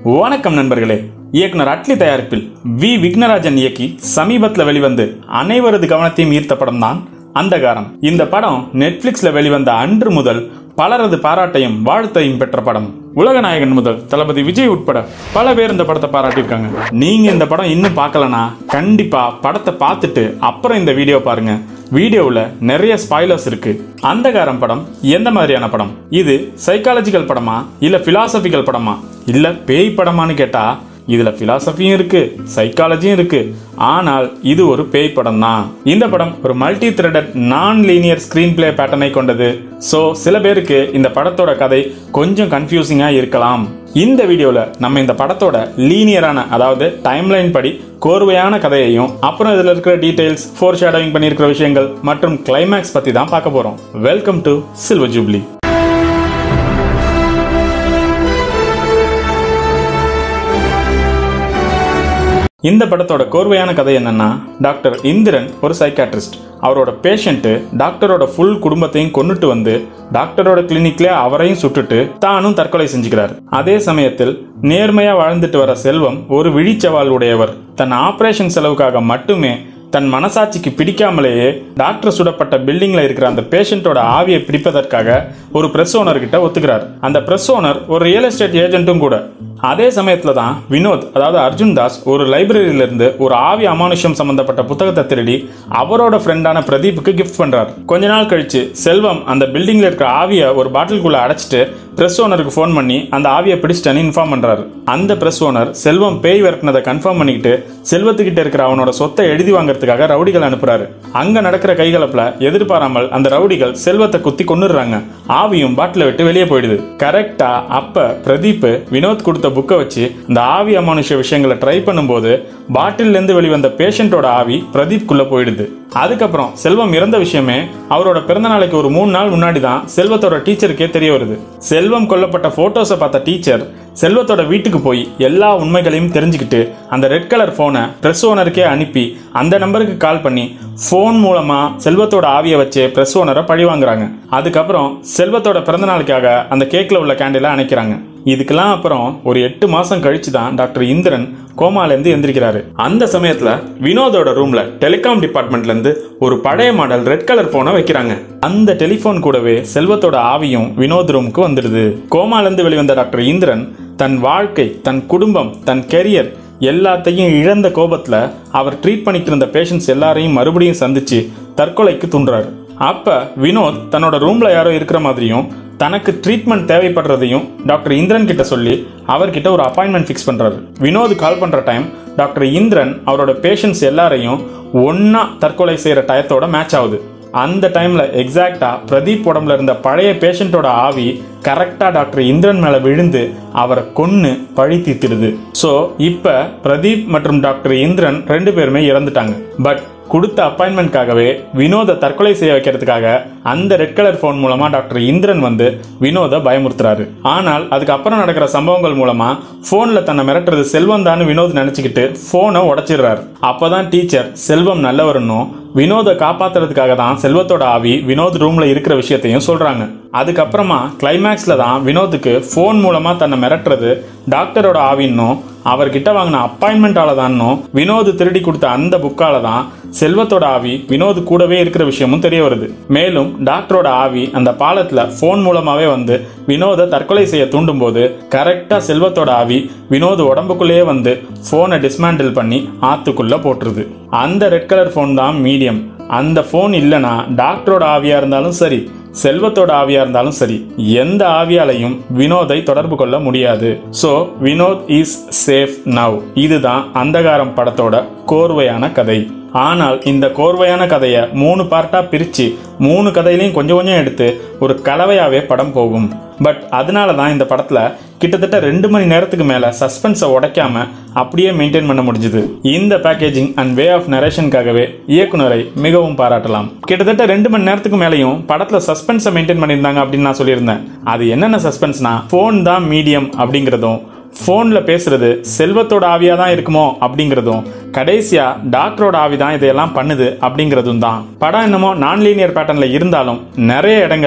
வணக்கம் நண்பர்களே இயக்குனர் அட்லி தயாரிப்பில் வி விக்னராஜன் இயக்கி சமீபத்தில் வெளிவந்து அனைவரது கவனத்தையும் ஈர்த்த படம் தான் அந்தகாரம் இந்த படம் நெட்ஃபிளிக்ஸ்ல வெளிவந்த அன்று முதல் பலரது பாராட்டையும் வாழ்த்தையும் பெற்ற படம் உலக நாயகன் முதல் தளபதி விஜய் உட்பட பல பேர் இந்த படத்தை பாராட்டியிருக்காங்க நீங்க இந்த படம் இன்னும் பார்க்கலனா கண்டிப்பா படத்தை பார்த்துட்டு அப்புறம் இந்த வீடியோ பாருங்க வீடியோவில் நிறைய ஸ்பாய்லர்ஸ் இருக்கு அந்தகாரம் படம் எந்த மாதிரியான படம் இது சைக்காலஜிக்கல் படமா இல்ல பிலாசபிக்கல் படமா இல்ல பேய் படமான்னு கேட்டா இதுல பிலாசபியும் இருக்கு சைக்காலஜியும் இருக்கு ஆனால் இது ஒரு பேய் படம் தான் இந்த படம் ஒரு multi threaded non linear screenplay பேட்டர்னை கொண்டது ஸோ சில பேருக்கு இந்த படத்தோட கதை கொஞ்சம் கன்ஃபியூசிங்கா இருக்கலாம் இந்த வீடியோல நம்ம இந்த படத்தோட லீனியரான அதாவது டைம்லைன் படி கோர்வையான கதையையும் அப்புறம் இதுல இருக்கிற டீடைல்ஸ் ஃபோர் ஷேடோவிங் பண்ணியிருக்கிற விஷயங்கள் மற்றும் கிளைமேக்ஸ் பத்தி தான் பார்க்க போறோம் வெல்கம் டு சில்வர் ஜூப்ளி இந்த படத்தோட கோர்வையான கதை என்னன்னா டாக்டர் இந்திரன் ஒரு சைக்காட்ரிஸ்ட் அவரோட பேஷண்ட்டு டாக்டரோட ஃபுல் குடும்பத்தையும் கொன்னுட்டு வந்து டாக்டரோட கிளினிக்ல அவரையும் சுட்டுட்டு தானும் தற்கொலை செஞ்சுக்கிறார் அதே சமயத்தில் நேர்மையா வாழ்ந்துட்டு வர செல்வம் ஒரு விழிச்சவால் உடையவர் தன் ஆபரேஷன் செலவுக்காக மட்டுமே தன் மனசாட்சிக்கு பிடிக்காமலேயே டாக்டர் சுடப்பட்ட பில்டிங்ல இருக்கிற அந்த பேஷண்டோட ஆவியை பிடிப்பதற்காக ஒரு பிரஸ் ஓனர் கிட்ட ஒத்துக்கிறார் அந்த பிரஸ் ஓனர் ஒரு ரியல் எஸ்டேட் ஏஜென்ட்டும் கூட அதே சமயத்துல தான் வினோத் அதாவது அர்ஜுன் தாஸ் ஒரு லைப்ரரியில இருந்து ஒரு ஆவி அமானுஷம் சம்பந்தப்பட்ட புத்தகத்தை திருடி அவரோட ஃப்ரெண்டான பிரதீப்புக்கு கிஃப்ட் பண்றார் கொஞ்ச நாள் கழிச்சு செல்வம் அந்த பில்டிங்ல இருக்கிற ஆவியை ஒரு பாட்டிலுக்குள்ள அடைச்சிட்டு பிரஸ் ஓனருக்கு ஃபோன் பண்ணி அந்த ஆவியை பிடிச்சிட்டேன்னு இன்ஃபார்ம் பண்றாரு அந்த பிரஸ் ஓனர் செல்வம் பேய் விரட்டினதை கன்ஃபார்ம் பண்ணிக்கிட்டு செல்வத்துக்கிட்ட இருக்கிற அவனோட சொத்தை எழுதி வாங்குறதுக்காக ரவுடிகள் அனுப்புறாரு அங்க நடக்கிற கைகலப்புல எதிர்பாராமல் அந்த ரவுடிகள் செல்வத்தை குத்தி கொண்டுடுறாங்க ஆவியும் பாட்டில விட்டு வெளியே போயிடுது கரெக்டா அப்ப பிரதீப் வினோத் கொடுத்த புக்கை வச்சு இந்த ஆவி அமானுஷ விஷயங்களை ட்ரை பண்ணும்போது பாட்டில் இருந்து வெளிவந்த பேஷண்டோட ஆவி பிரதீப்குள்ள போயிடுது அதுக்கப்புறம் செல்வம் இறந்த விஷயமே அவரோட பிறந்த நாளைக்கு ஒரு மூணு நாள் முன்னாடி தான் செல்வத்தோட டீச்சருக்கே தெரிய வருது செல்வம் கொல்லப்பட்ட போட்டோஸை பார்த்த டீச்சர் செல்வத்தோட வீட்டுக்கு போய் எல்லா உண்மைகளையும் தெரிஞ்சுக்கிட்டு அந்த ரெட் கலர் ஃபோனை ப்ரெஸ் ஓனருக்கே அனுப்பி அந்த நம்பருக்கு கால் பண்ணி ஃபோன் மூலமா செல்வத்தோட ஆவியை வச்சு ப்ரெஸ் ஓனரை பழி வாங்குறாங்க அதுக்கப்புறம் செல்வத்தோட பிறந்த நாளுக்காக அந்த கேக்ல உள்ள கேண்டிலை அணைக்கிறாங்க இதுக்கெல்லாம் அப்புறம் ஒரு எட்டு மாசம் கழிச்சு தான் டாக்டர் இந்திரன் கோமால இருந்து எந்திரிக்கிறாரு அந்த சமயத்துல வினோதோட ரூம்ல டெலிகாம் டிபார்ட்மெண்ட்ல இருந்து ஒரு பழைய மாடல் ரெட் கலர் போனை வைக்கிறாங்க அந்த டெலிபோன் கூடவே செல்வத்தோட ஆவியும் வினோத் ரூமுக்கு வந்துடுது கோமால இருந்து வெளிவந்த டாக்டர் இந்திரன் தன் வாழ்க்கை தன் குடும்பம் தன் கெரியர் எல்லாத்தையும் இழந்த கோபத்துல அவர் ட்ரீட் பண்ணிட்டு இருந்த பேஷண்ட்ஸ் எல்லாரையும் மறுபடியும் சந்திச்சு தற்கொலைக்கு தூண்டுறாரு அப்ப வினோத் தன்னோட ரூம்ல யாரோ இருக்கிற மாதிரியும் தனக்கு ட்ரீட்மெண்ட் தேவைப்படுறதையும் டாக்டர் இந்திரன் கிட்ட சொல்லி அவர்கிட்ட ஒரு அப்பாயின்மெண்ட் ஃபிக்ஸ் பண்றாரு வினோத் கால் பண்ற டைம் டாக்டர் இந்திரன் அவரோட பேஷண்ட்ஸ் எல்லாரையும் ஒன்னா தற்கொலை செய்யற டயத்தோட மேட்ச் ஆகுது அந்த டைம்ல எக்ஸாக்டா பிரதீப் உடம்புல இருந்த பழைய பேஷண்டோட ஆவி கரெக்டா டாக்டர் இந்திரன் மேல விழுந்து அவரை கொன்னு பழி தீர்த்திடுது ஸோ இப்ப பிரதீப் மற்றும் டாக்டர் இந்திரன் ரெண்டு பேருமே இறந்துட்டாங்க பட் கொடுத்த அப்பாயின்மெண்ட்காகவே வினோத தற்கொலை செய்ய வைக்கிறதுக்காக அந்த ரெட் கலர் போன் மூலமா டாக்டர் இந்திரன் வந்து வினோத பயமுறுத்துறாரு ஆனால் அதுக்கப்புறம் நடக்கிற சம்பவங்கள் மூலமா போன்ல தன்னை மிரட்டுறது செல்வம் தான் வினோத் நினைச்சுக்கிட்டு போனை உடைச்சிடுறாரு அப்பதான் டீச்சர் செல்வம் நல்லவருன்னும் வினோத காப்பாத்துறதுக்காக தான் செல்வத்தோட ஆவி வினோத் ரூம்ல இருக்கிற விஷயத்தையும் சொல்றாங்க அதுக்கப்புறமா கிளைமேக்ஸ்ல தான் வினோத்துக்கு ஃபோன் மூலமா தன்னை மிரட்டுறது டாக்டரோட ஆவின்னும் அவர்கிட்ட வாங்கின அப்பாயின்மெண்டால தான்னும் வினோத் திருடி கொடுத்த அந்த புக்கால தான் செல்வத்தோட ஆவி வினோத் கூடவே இருக்கிற விஷயமும் தெரிய வருது மேலும் டாக்டரோட ஆவி அந்த பாலத்துல ஃபோன் மூலமாவே வந்து வினோத தற்கொலை செய்ய தூண்டும் போது கரெக்டா செல்வத்தோட ஆவி வினோத் உடம்புக்குள்ளேயே வந்து போனை டிஸ்மேண்டில் பண்ணி ஆத்துக்குள்ள போட்டுருது அந்த ரெட் கலர் ஃபோன் தான் மீடியம் அந்த ஃபோன் இல்லைன்னா டாக்டரோட ஆவியா இருந்தாலும் சரி செல்வத்தோட ஆவியா இருந்தாலும் சரி எந்த ஆவியாலையும் வினோதை தொடர்பு கொள்ள முடியாது so Vinoth is safe now இதுதான் அந்தகாரம் படத்தோட கோர்வையான கதை ஆனால் இந்த கோர்வையான கதையை மூணு பார்ட்டா பிரிச்சு மூணு கதையிலையும் கொஞ்சம் கொஞ்சம் எடுத்து ஒரு கலவையாவே படம் போகும் பட் அதனால தான் இந்த படத்துல கிட்டத்தட்ட ரெண்டு மணி நேரத்துக்கு மேல சஸ்பென்ஸை உடைக்காம அப்படியே மெயின்டைன் பண்ண முடிஞ்சுது இந்த பேக்கேஜிங் அண்ட் வே ஆஃப் நரேஷனுக்காகவே இயக்குனரை மிகவும் பாராட்டலாம் கிட்டத்தட்ட ரெண்டு மணி நேரத்துக்கு மேலேயும் படத்துல சஸ்பென்ஸை மெயின்டைன் பண்ணியிருந்தாங்க அப்படின்னு நான் சொல்லியிருந்தேன் அது என்னென்ன சஸ்பென்ஸ்னா ஃபோன் தான் மீடியம் அப்படிங்கிறதும் ஃபோனில் பேசுறது செல்வத்தோட ஆவியா தான் இருக்குமோ அப்படிங்கிறதும் கடைசியா டாக்டரோட ஆவி தான் இதையெல்லாம் பண்ணுது அப்படிங்கிறதும் தான் படம் என்னமோ நான் லீனியர் பேட்டர்ன்ல இருந்தாலும் நிறைய இடங்கள்ல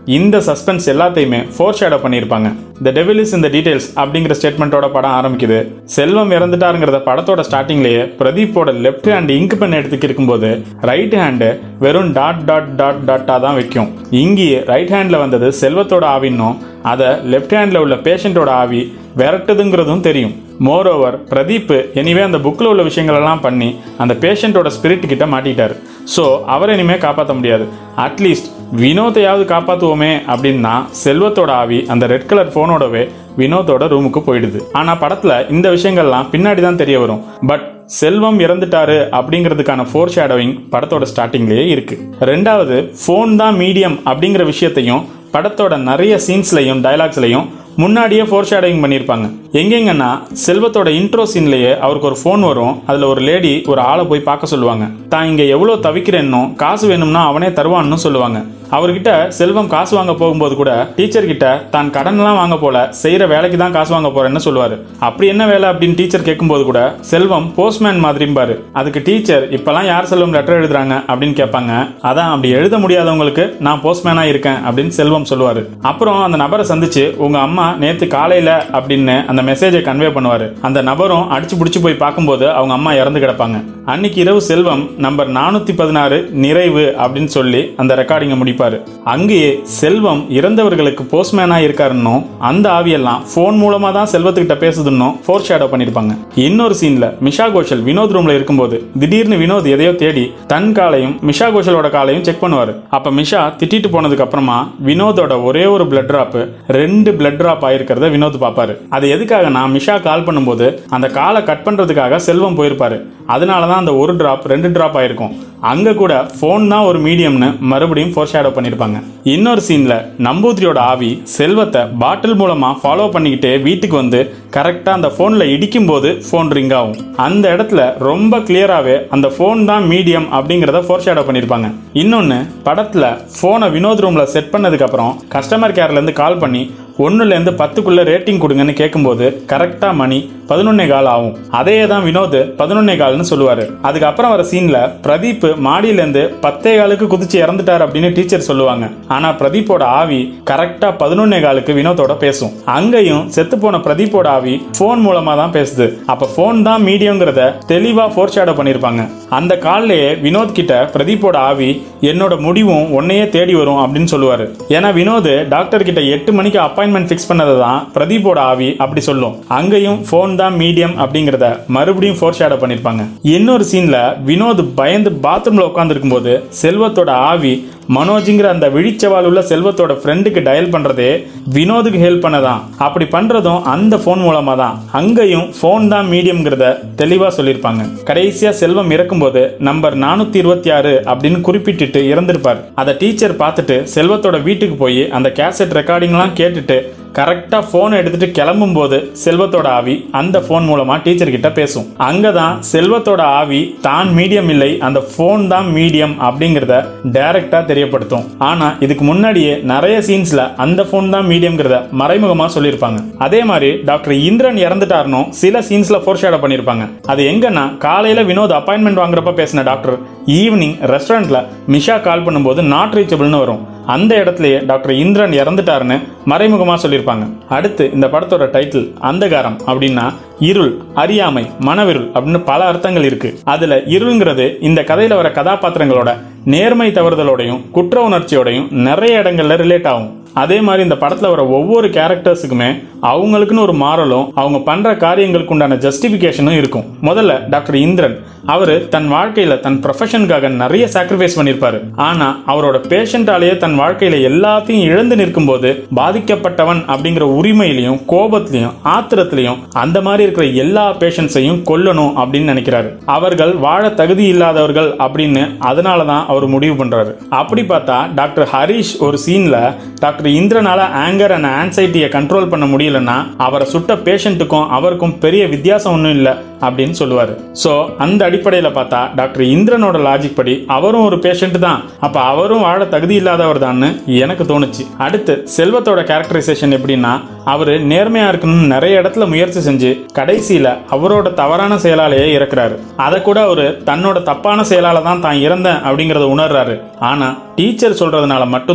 இந்த சஸ்பென்ஸ் எல்லாத்தையுமே ஃபோர் ஷேடோ பண்ணியிருப்பாங்க the devil is in the details அப்படிங்கிற ஸ்டேட்மெண்ட்டோட படம் ஆரம்பிக்குது செல்வம் இறந்துட்டாருங்கிறத படத்தோட ஸ்டார்டிங்லேயே பிரதீப்போட லெஃப்ட் ஹேண்ட் இங்க் பென் எடுத்துக்கு இருக்கும்போது ரைட் ஹேண்டு வெறும் டாட் டாட் டாட் டாட்டாக தான் வைக்கும் இங்கேயே ரைட் ஹேண்டில் வந்தது செல்வத்தோட ஆவின்னும் அதை லெஃப்ட் ஹேண்டில் உள்ள பேஷண்ட்டோட ஆவி விரட்டுதுங்கிறதும் தெரியும் மோரோவர் பிரதீப் எனிவே அந்த புக்கில் உள்ள விஷயங்களெல்லாம் பண்ணி அந்த பேஷண்ட்டோட ஸ்பிரிட் கிட்ட மாட்டிட்டார் ஸோ அவரை இனிமேல் காப்பாற்ற முடியாது அட்லீஸ்ட் வினோத்தையாவது காப்பாற்றுவோமே அப்படின்னா செல்வத்தோட ஆவி அந்த ரெட் கலர் ஃபோனோடவே வினோத்தோட ரூமுக்கு போயிடுது ஆனால் படத்தில் இந்த விஷயங்கள்லாம் பின்னாடி தான் தெரிய வரும் பட் செல்வம் இறந்துட்டாரு அப்படிங்கிறதுக்கான ஃபோர் ஷேடோவிங் படத்தோட ஸ்டார்டிங்லேயே இருக்கு ரெண்டாவது ஃபோன் தான் மீடியம் அப்படிங்கிற விஷயத்தையும் படத்தோட நிறைய சீன்ஸ்லையும் டைலாக்ஸ்லையும் முன்னாடியே ஃபோர் ஷேடோவிங் பண்ணியிருப்பாங்க எங்கெங்கன்னா செல்வத்தோட இன்ட்ரோ சீன்லேயே அவருக்கு ஒரு ஃபோன் வரும் அதில் ஒரு லேடி ஒரு ஆளை போய் பார்க்க சொல்லுவாங்க தான் இங்கே எவ்வளோ தவிக்கிறேன்னோ காசு வேணும்னா அவனே தருவான்னு சொல்லுவாங்க அவர்கிட்ட செல்வம் காசு வாங்க போகும்போது கூட டீச்சர் கிட்ட தான் கடன்லாம் வாங்க போல செய்யற வேலைக்கு தான் காசு வாங்க போறேன்னு சொல்லுவாரு அப்படி என்ன வேலை அப்படின்னு டீச்சர் கேட்கும்போது கூட செல்வம் போஸ்ட்மேன் மாதிரிம்பாரு அதுக்கு டீச்சர் இப்பெல்லாம் யார் செல்வம் லெட்டர் எழுதுறாங்க அப்படின்னு கேட்பாங்க அதான் அப்படி எழுத முடியாதவங்களுக்கு நான் போஸ்ட்மேனா இருக்கேன் அப்படின்னு செல்வம் சொல்லுவாரு அப்புறம் அந்த நபரை சந்திச்சு உங்க அம்மா நேத்து காலையில அப்படின்னு அந்த மெசேஜை கன்வே பண்ணுவாரு அந்த நபரும் அடிச்சு பிடிச்சு போய் பார்க்கும்போது அவங்க அம்மா இறந்து கிடப்பாங்க அன்னைக்கு இரவு செல்வம் நம்பர் நானூத்தி பதினாறு நிறைவு அப்படின்னு சொல்லி அந்த ரெக்கார்டிங்கை முடிப்பாரு அங்கேயே செல்வம் இறந்தவர்களுக்கு போஸ்ட்மேனா இருக்காருன்னு அந்த ஆவியெல்லாம் போன் மூலமா தான் செல்வத்துக்கிட்ட பேசுதுன்னு ஃபோர் ஷேடோ பண்ணிருப்பாங்க இன்னொரு சீன்ல மிஷா கோஷல் வினோத் ரூம்ல இருக்கும்போது திடீர்னு வினோத் எதையோ தேடி தன் காலையும் மிஷா கோஷலோட காலையும் செக் பண்ணுவாரு அப்ப மிஷா திட்டிட்டு போனதுக்கு அப்புறமா வினோதோட ஒரே ஒரு பிளட் டிராப் ரெண்டு பிளட் டிராப் ஆயிருக்கிறத வினோத் பார்ப்பாரு அது எதுக்காகனா மிஷா கால் பண்ணும்போது அந்த காலை கட் பண்றதுக்காக செல்வம் போயிருப்பாரு அதனால தான் அந்த ஒரு டிராப் ரெண்டு டிராப் ஆயிருக்கும் அங்க கூட ஃபோன் தான் ஒரு மீடியம்னு மறுபடியும் ஃபோர் ஷேடோ பண்ணியிருப்பாங்க இன்னொரு சீன்ல நம்பூதிரியோட ஆவி செல்வத்தை பாட்டில் மூலமா ஃபாலோ பண்ணிக்கிட்டே வீட்டுக்கு வந்து கரெக்டா அந்த போன்ல இடிக்கும் போது ஃபோன் ரிங் ஆகும் அந்த இடத்துல ரொம்ப கிளியராகவே அந்த ஃபோன் தான் மீடியம் அப்படிங்கிறத ஃபோர் ஷேடோ பண்ணியிருப்பாங்க இன்னொன்று படத்தில் ஃபோனை வினோத் ரூமில் செட் பண்ணதுக்கு அப்புறம் கஸ்டமர் கேர்லேருந்து கால் பண்ணி ஒன்றுலேருந்து பத்துக்குள்ள ரேட்டிங் கொடுங்கன்னு கேட்கும்போது கரெக்டாக மணி பதினொன்னே கால் ஆகும் அதே தான் வினோத் பதினொன்னே கால்னு சொல்லுவாரு அதுக்கப்புறம் வர சீன்ல பிரதீப் மாடியிலேருந்து பத்தே காலுக்கு குதிச்சு இறந்துட்டார் அப்படின்னு டீச்சர் சொல்லுவாங்க ஆனா பிரதீப்போட ஆவி கரெக்டா பதினொன்னே காலுக்கு வினோத்தோட பேசும் அங்கேயும் செத்து போன பிரதீப்போட ஆவி ஃபோன் மூலமா தான் பேசுது அப்ப ஃபோன் தான் மீடியங்கிறத தெளிவா ஃபோர் ஷேடோ பண்ணியிருப்பாங்க அந்த கால்லையே வினோத் கிட்ட பிரதீப்போட ஆவி என்னோட முடிவும் உன்னையே தேடி வரும் அப்படின்னு சொல்லுவாரு ஏன்னா வினோத் டாக்டர் கிட்ட எட்டு மணிக்கு அப்பாயின்மெண்ட் ஃபிக்ஸ் பண்ணதை தான் பிரதீப்போட ஆவி அப்படி சொல்லும் அங்கேயும் ஃபோன் தான் மீடியம் அப்படிங்கிறத மறுபடியும் ஃபோர் ஷேடோ பண்ணியிருப்பாங்க இன்னொரு சீன்ல வினோத் பயந்து பாத்ரூம்ல உட்காந்துருக்கும் போது செல்வத்தோட ஆவி மனோஜுங்கிற அந்த விழிச்சவால் உள்ள செல்வத்தோட ஃப்ரெண்டுக்கு டயல் பண்றதே வினோதுக்கு ஹெல்ப் பண்ணதான் அப்படி பண்றதும் அந்த ஃபோன் மூலமா தான் அங்கேயும் ஃபோன் தான் மீடியம்ங்கிறத தெளிவா சொல்லியிருப்பாங்க கடைசியா செல்வம் இறக்கும்போது நம்பர் நானூத்தி இருபத்தி ஆறு அப்படின்னு குறிப்பிட்டுட்டு இறந்திருப்பார் அதை டீச்சர் பார்த்துட்டு செல்வத்தோட வீட்டுக்கு போய் அந்த கேசட் ரெக்கார்டிங்லாம் கேட்டுட்டு கரெக்டாக ஃபோன் எடுத்துட்டு கிளம்பும் போது செல்வத்தோட ஆவி அந்த ஃபோன் மூலமா டீச்சர் கிட்ட பேசும் அங்கதான் செல்வத்தோட ஆவி தான் மீடியம் இல்லை அந்த ஃபோன் தான் மீடியம் அப்படிங்கிறத டைரக்டா தெரியப்படுத்தும் ஆனா இதுக்கு முன்னாடியே நிறைய சீன்ஸ்ல அந்த ஃபோன் தான் மீடியம்ங்கிறத மறைமுகமா சொல்லியிருப்பாங்க அதே மாதிரி டாக்டர் இந்திரன் இறந்துட்டாருனும் சில சீன்ஸ்ல ஃபோர் ஷேடோ பண்ணியிருப்பாங்க அது எங்கன்னா காலையில வினோத் அப்பாயின்மெண்ட் வாங்குறப்ப பேசின டாக்டர் ஈவினிங் ரெஸ்டாரண்ட்ல மிஷா கால் பண்ணும்போது நாட் ரீச்சபிள்னு வரும் அந்த இடத்துலயே டாக்டர் இந்திரன் இறந்துட்டாருன்னு மறைமுகமா சொல்லியிருப்பாங்க அடுத்து இந்த படத்தோட டைட்டில் அந்தகாரம் அப்படின்னா இருள் அறியாமை மனவிருள் அப்படின்னு பல அர்த்தங்கள் இருக்கு அதுல இருள்ங்கிறது இந்த கதையில வர கதாபாத்திரங்களோட நேர்மை தவறுதலோடையும் குற்ற உணர்ச்சியோடையும் நிறைய இடங்கள்ல ரிலேட் ஆகும் அதே மாதிரி இந்த படத்துல வர ஒவ்வொரு கேரக்டர்ஸுக்குமே அவங்களுக்குன்னு ஒரு மாறலும் அவங்க பண்ற காரியங்களுக்கு உண்டான ஜஸ்டிபிகேஷனும் இருக்கும் முதல்ல டாக்டர் இந்திரன் அவரு தன் வாழ்க்கையில தன் ப்ரொஃபஷனுக்காக நிறைய சாக்ரிஃபைஸ் பண்ணியிருப்பாரு ஆனா அவரோட பேஷண்டாலேயே தன் வாழ்க்கையில எல்லாத்தையும் இழந்து நிற்கும் போது பாதிக்கப்பட்டவன் அப்படிங்கிற உரிமையிலையும் கோபத்திலையும் ஆத்திரத்திலையும் அந்த மாதிரி இருக்கிற எல்லா பேஷண்ட்ஸையும் கொல்லணும் அப்படின்னு நினைக்கிறாரு அவர்கள் வாழ தகுதி இல்லாதவர்கள் அப்படின்னு அதனால தான் அவர் முடிவு பண்றாரு அப்படி பார்த்தா டாக்டர் ஹரிஷ் ஒரு சீன்ல டாக்டர் இந்திரனால ஆங்கர் அண்ட் ஆன்சைட்டியை கண்ட்ரோல் பண்ண முடியலன்னா அவரை சுட்ட பேஷண்ட்டுக்கும் அவருக்கும் பெரிய வித்தியாசம் ஒன்றும் இல்லை அப்படின்னு சொல்லுவாரு ஸோ அந்த அடிப்படையில் பார்த்தா டாக்டர் இந்திரனோட லாஜிக் படி அவரும் ஒரு பேஷண்ட் தான் அப்போ அவரும் வாழ தகுதி இல்லாதவர் தான்னு எனக்கு தோணுச்சு அடுத்து செல்வத்தோட கேரக்டரைசேஷன் எப்படின்னா அவர் நேர்மையா இருக்கணும்னு நிறைய இடத்துல முயற்சி செஞ்சு கடைசியில அவரோட தவறான செயலாலேயே இறக்குறாரு அதை கூட அவரு தன்னோட தப்பான செயலால தான் தான் இறந்தேன் அப்படிங்கறத உணர்றாரு ஆனா டீச்சர் சொல்றதுனால மட்டும்தான்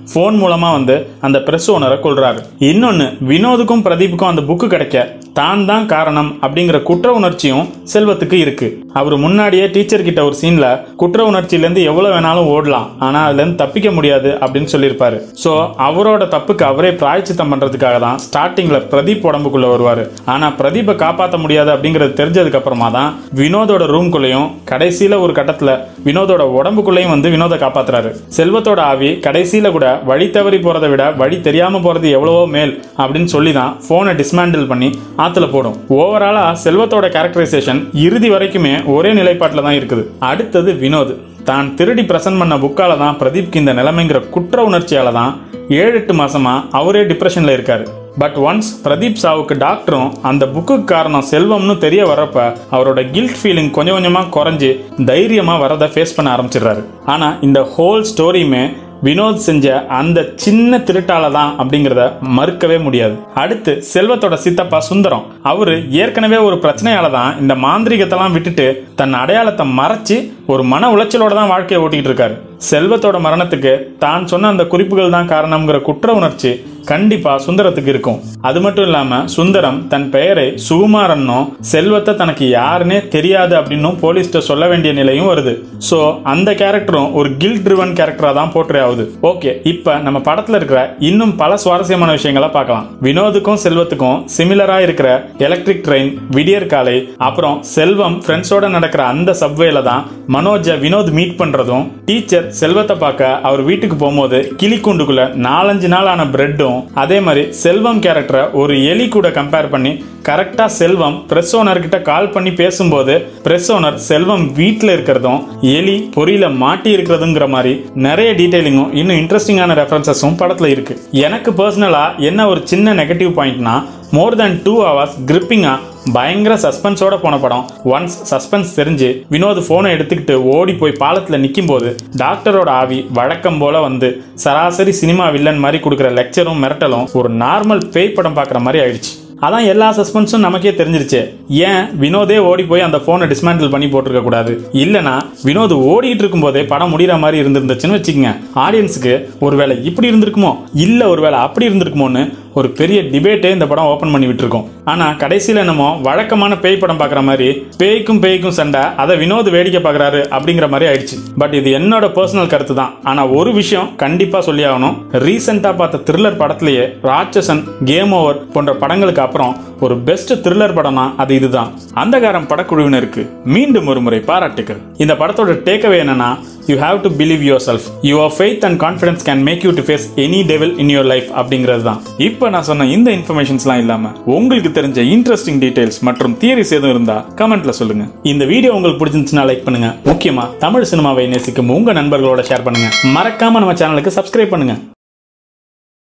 ஃபோன் மூலமா வந்து அந்த பிரஸ் ஓனரை கொள்றாரு இன்னொன்னு வினோதுக்கும் பிரதீப்புக்கும் அந்த புக்கு கிடைக்க தான் தான் காரணம் அப்படிங்கிற குற்ற உணர்ச்சியும் செல்வத்துக்கு இருக்கு அவர் முன்னாடியே டீச்சர் கிட்ட ஒரு சீன்ல குற்ற உணர்ச்சியிலேருந்து எவ்வளவு வேணாலும் ஓடலாம் ஆனா அதுல இருந்து தப்பிக்க முடியாது அப்படின்னு சொல்லியிருப்பாரு ஸோ அவரோட தப்புக்கு அவரே பிராய்ச்சித்தம் பண்றதுக்காக தான் ஸ்டார்டிங்ல பிரதீப் உடம்புக்குள்ள வருவாரு ஆனா பிரதீப்பை காப்பாற்ற முடியாது அப்படிங்கிறது தெரிஞ்சதுக்கு அப்புறமா தான் வினோதோட ரூம்குள்ளேயும் கடைசியில ஒரு கட்டத்துல வினோதோட உடம்புக்குள்ளேயும் வந்து வினோத காப்பாத்துறாரு செல்வத்தோட ஆவி கடைசியில கூட வழி தவறி போறதை விட வழி தெரியாம போறது எவ்வளவோ மேல் அப்படின்னு சொல்லி தான் போனை டிஸ்மேண்டில் பண்ணி ஆத்துல போடும் ஓவராலா செல்வத்தோட கேரக்டரைசேஷன் இறுதி வரைக்குமே ஒரே நிலைப்பாட்டில் தான் இருக்குது அடுத்தது வினோத் தான் திருடி பிரசன்ட் பண்ண புக்கால தான் பிரதீப்க்கு இந்த நிலைமைங்கிற குற்ற உணர்ச்சியால தான் ஏழு எட்டு மாசமா அவரே டிப்ரெஷன்ல இருக்காரு பட் ஒன்ஸ் பிரதீப் சாவுக்கு டாக்டரும் அந்த புக்குக்கு காரணம் செல்வம்னு தெரிய வரப்ப அவரோட கில்ட் ஃபீலிங் கொஞ்சம் கொஞ்சமா குறைஞ்சு தைரியமா வரதை ஃபேஸ் பண்ண ஆரம்பிச்சிடுறாரு ஆனா இந்த ஹோல் ஸ்டோரியுமே வினோத் செஞ்ச அந்த சின்ன திருட்டால தான் அப்படிங்கிறத மறுக்கவே முடியாது அடுத்து செல்வத்தோட சித்தப்பா சுந்தரம் அவரு ஏற்கனவே ஒரு பிரச்சனையால தான் இந்த மாந்திரிகத்தெல்லாம் விட்டுட்டு தன் அடையாளத்தை மறைச்சு ஒரு மன உளைச்சலோட தான் வாழ்க்கையை ஓட்டிக்கிட்டு இருக்காரு செல்வத்தோட மரணத்துக்கு தான் சொன்ன அந்த குறிப்புகள் தான் காரணம்ங்கிற குற்ற உணர்ச்சி கண்டிப்பா சுந்தரத்துக்கு இருக்கும் அது மட்டும் இல்லாம சுந்தரம் தன் பெயரை சுகுமாரன்னும் செல்வத்தை தனக்கு யாருன்னே தெரியாது அப்படின்னும் போலீஸ்ட சொல்ல வேண்டிய நிலையும் வருது சோ அந்த கேரக்டரும் ஒரு கில் ட்ரிவன் கேரக்டரா தான் போர்ட்ரே ஆகுது ஓகே இப்ப நம்ம படத்துல இருக்கிற இன்னும் பல சுவாரஸ்யமான விஷயங்களை பார்க்கலாம் வினோதுக்கும் செல்வத்துக்கும் சிமிலரா இருக்கிற எலக்ட்ரிக் ட்ரெயின் விடியற் காலை அப்புறம் செல்வம் ஃப்ரெண்ட்ஸோட நடக்கிற அந்த சப்வேல தான் மனோஜை வினோத் மீட் பண்றதும் டீச்சர் செல்வத்தை பார்க்க அவர் வீட்டுக்கு போகும்போது கிளிக்கூண்டுக்குள்ள நாலஞ்சு நாள் ஆன பிரெட்டும் அதே மாதிரி செல்வம் கேரக்டரை ஒரு எலி கூட கம்பேர் பண்ணி கரெக்டா செல்வம் பிரஸ் ஓனர் கிட்ட கால் பண்ணி பேசும்போது பிரஸ் ஓனர் செல்வம் வீட்டில் இருக்கிறதும் எலி பொறியில மாட்டி இருக்கிறதுங்கிற மாதிரி நிறைய டீடைலிங்கும் இன்னும் இன்ட்ரெஸ்டிங்கான ரெஃபரன்சஸும் படத்துல இருக்கு எனக்கு பர்சனலா என்ன ஒரு சின்ன நெகட்டிவ் பாயிண்ட்னா மோர் தேன் டூ ஹவர்ஸ் கிரிப்பிங்கா பயங்கர சஸ்பென்ஸோட போன படம் ஒன்ஸ் சஸ்பென்ஸ் தெரிஞ்சு வினோத் போனை எடுத்துக்கிட்டு ஓடி போய் பாலத்துல நிற்கும் போது டாக்டரோட ஆவி வழக்கம் போல வந்து சராசரி சினிமா வில்லன் மாதிரி கொடுக்குற லெக்சரும் மிரட்டலும் ஒரு நார்மல் பேய் படம் பார்க்குற மாதிரி ஆயிடுச்சு அதான் எல்லா சஸ்பென்ஸும் நமக்கே தெரிஞ்சிருச்சு ஏன் வினோதே ஓடி போய் அந்த போனை டிஸ்மேண்டில் பண்ணி போட்டிருக்க கூடாது இல்லனா வினோத் ஓடிட்டு இருக்கும்போதே படம் முடிகிற மாதிரி இருந்திருந்துச்சுன்னு வச்சுக்கோங்க ஆடியன்ஸுக்கு ஒருவேளை இப்படி இருந்திருக்குமோ இல்ல ஒருவேளை அப்படி இருந்திருக்குமோன்னு ஒரு பெரிய டிபேட்டே இந்த படம் ஓப்பன் பண்ணி விட்டுருக்கோம் ஆனா கடைசியில் என்னமோ வழக்கமான பேய் படம் பார்க்குற மாதிரி பேய்க்கும் பேய்க்கும் சண்டை அதை வினோத் வேடிக்கை பார்க்குறாரு அப்படிங்கிற மாதிரி ஆயிடுச்சு பட் இது என்னோட பர்சனல் கருத்து தான் ஆனா ஒரு விஷயம் கண்டிப்பா சொல்லி ஆகணும் ரீசெண்டா பார்த்த த்ரில்லர் படத்திலேயே ராட்சசன் கேம் ஓவர் போன்ற படங்களுக்கு அப்புறம் ஒரு பெஸ்ட் த்ரில்லர் படம்னா அது இதுதான் அந்தகாரம் படக்குழுவினருக்கு மீண்டும் ஒரு முறை பாராட்டுகள் இந்த படத்தோட டேக்அவே என்னன்னா you have to believe yourself your faith and confidence can make you to face any devil in your life அப்படிங்கிறது தான் இப்போ நான் சொன்ன இந்த இன்ஃபர்மேஷன்ஸ்லாம் இல்லாம உங்களுக்கு தெரிஞ்ச இன்ட்ரெஸ்டிங் டீடைல்ஸ் மற்றும் தியரிஸ் எதுவும் இருந்தா கமெண்ட்ல சொல்லுங்க இந்த வீடியோ உங்களுக்கு பிடிச்சிருந்துச்சுன்னா லைக் பண்ணுங்க முக்கியமா தமிழ் சினிமாவை நேசிக்கும் உங்க நண்பர்களோட ஷேர் பண்ணுங்க மறக்காம நம்ம சேனலுக்கு சப்ஸ்கிரைப் பண்ணுங்க